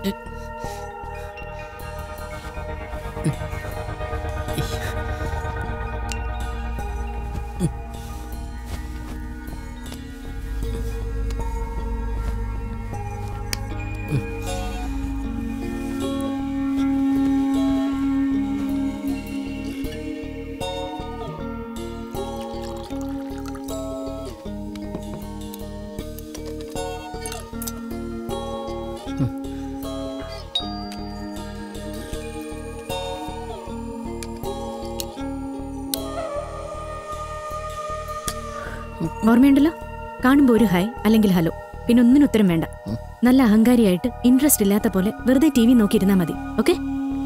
ഓർമ്മയുണ്ടല്ലോ കാണുമ്പോൾ ഒരു ഹായ് അല്ലെങ്കിൽ ഹലോ പിന്നെ ഒന്നിനും ഉത്തരം വേണ്ട നല്ല അഹങ്കാരിയായിട്ട് ഇൻട്രസ്റ്റ് ഇല്ലാത്ത പോലെ വെറുതെ ടി വി നോക്കിയിരുന്നാ മതി ഓക്കെ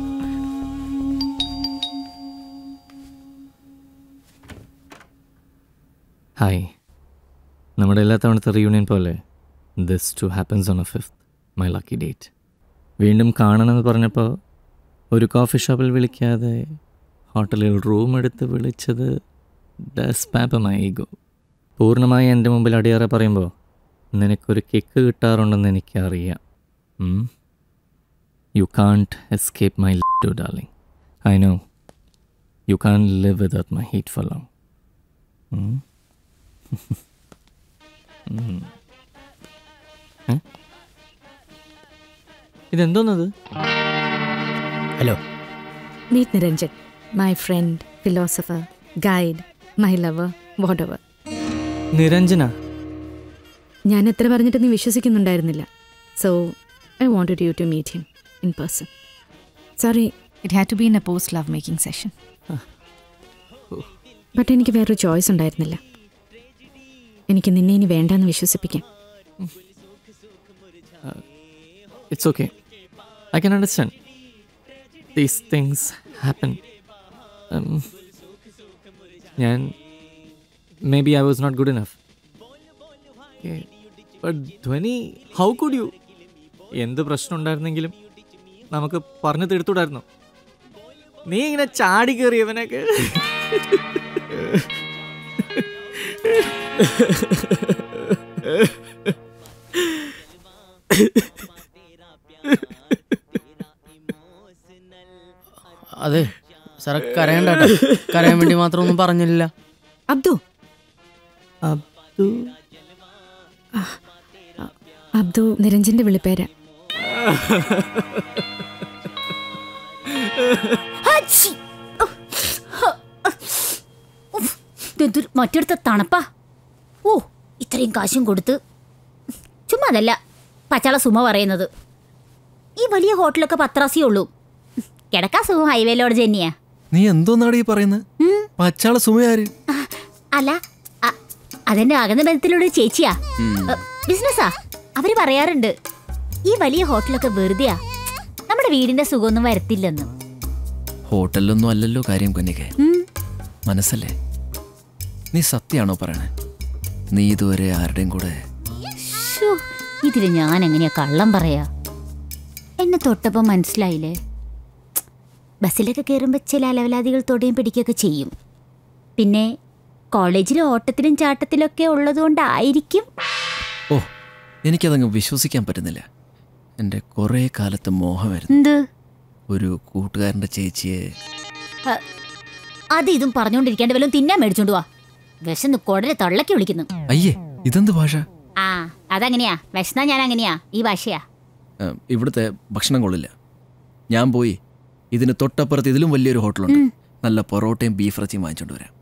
ഹായ് നമ്മുടെ എല്ലാ തവണത്തെ റീയൂണിയൻ പോലെ this too happens on a fifth my lucky date വീണ്ടും കാണണമെന്ന് പറഞ്ഞപ്പോൾ ഒരു കോഫി ഷോപ്പിൽ വിളിക്കാതെ ഹോട്ടലിൽ റൂം എടുത്ത് വിളിച്ചത് ഡസ് പാപ്പ മൈ ഈഗോ പൂർണ്ണമായി എൻ്റെ മുമ്പിൽ അടിയറ പറയുമ്പോൾ നിനക്കൊരു കിക്ക് കിട്ടാറുണ്ടെന്ന് എനിക്കറിയാം you can't escape my to darling I know you can't live without my heat for long ഇതെന്തോന്നത് hello meet Niranjan my friend philosopher guide my lover whatever Niranjana ഞാൻ എത്ര പറഞ്ഞിട്ട് നീ വിശ്വസിക്കുന്നുണ്ടായിരുന്നില്ല so I wanted you to meet him in person sorry It had to be in a post love making session. But എനിക്ക് വേറൊരു choice ഉണ്ടായിരുന്നില്ല എനിക്ക് നിന്നെ ഇനി വേണ്ടെന്ന് വിശ്വസിപ്പിക്കാൻ it's okay I can understand these things happen ഞാൻ maybe I was not good enough but Dhwani how could you എന്ത് പ്രശ്നം ഉണ്ടായിരുന്നെങ്കിലും നമുക്ക് പറഞ്ഞു തീർത്തൂടായിരുന്നു നീ ഇങ്ങനെ ചാടി കയറിയവനൊക്കെ അതെ സാറെ കരയണ്ട കേട്ടോ. കരയാൻ വേണ്ടി മാത്രം ഒന്നും പറഞ്ഞില്ല അബ്ദു അബ്ദു അബ്ദു നിരഞ്ജന്റെ വിളിപ്പേര അച്ചി! ഉഫ്, ഇതെന്തൊരു മറ്റൊരുത്ത തണുപ്പാ ഓ ഇത്രയും കാശും കൊടുത്ത് ചുമ്മാ അതല്ല പച്ചാള സുമ പറയുന്നത് ഈ വലിയ ഹോട്ടലൊക്കെ പത്രാസിയേ ഉള്ളൂ കിടക്കാ സുഖം ഹൈവേയിലോട് തന്നെയാ നീ എന്തോന്നാണ് ഈ പറയുന്നത് പച്ചാള സുമയാര് അല്ല അ- അതെന്റെ അകന്ന ബന്ധത്തിലുള്ള ഒരു ചേച്ചിയാ എ, ബിസിനസ്സാ അവര് പറയാറുണ്ട് ഈ വലിയ ഹോട്ടലൊക്കെ വെറുതെയാ നമ്മുടെ വീടിന്റെ സുഖമൊന്നും വരത്തില്ലെന്ന് ഹോട്ടലിലൊന്നും അല്ലല്ലോ കാര്യം കുഞ്ഞിക്കെ ഉം. മനസ്സല്ലേ നീ സത്യാണോ പറയണേ നീ ഇതുവരെ ആരുടെയും കൂടെ ശ്ശോ, ഇതില് ഞാൻ എങ്ങനെയാ കള്ളം പറയാ എന്നെ തൊട്ടപ്പം മനസ്സിലായില്ലേ ബസ്സിലൊക്കെ കയറുമ്പോൾ ചില അലവലാദികൾ തൊടയും പിടിക്കുകയൊക്കെ ചെയ്യും പിന്നെ കോളേജിൽ ഓട്ടത്തിലും ചാട്ടത്തിലൊക്കെ ഉള്ളതുകൊണ്ടായിരിക്കും ഓ എനിക്കതങ്ങ് വിശ്വസിക്കാൻ പറ്റുന്നില്ല എൻ്റെ കുറേ കാലത്തെ മോഹമായിരുന്നു എന്ത് ഒരു കൂട്ടുകാരൻ്റെ ചേച്ചിയെ അ, അത് ഇതും പറഞ്ഞുകൊണ്ടിരിക്കാണ്ട് വല്ലതും തിന്നാൻ മേടിച്ചോണ്ട് വാ വിശന്ന് കൊടരെ തള്ളക്കി വിളിക്കുന്നു അയ്യേ ഇതെന്ത് ഭാഷ ആ അതങ്ങനെയാ വിശന്നാ ഞാൻ അങ്ങനെയാ ഈ ഭാഷയാ ആ, ഇവിടുത്തെ ഭക്ഷണം കൊള്ളില്ല ഞാൻ പോയി ഇതിന് തൊട്ടപ്പുറത്ത് ഇതിലും വലിയൊരു ഹോട്ടലുണ്ട് നല്ല പൊറോട്ടയും ബീഫ് ഇറച്ചിയും വാങ്ങിച്ചോണ്ട് വരാം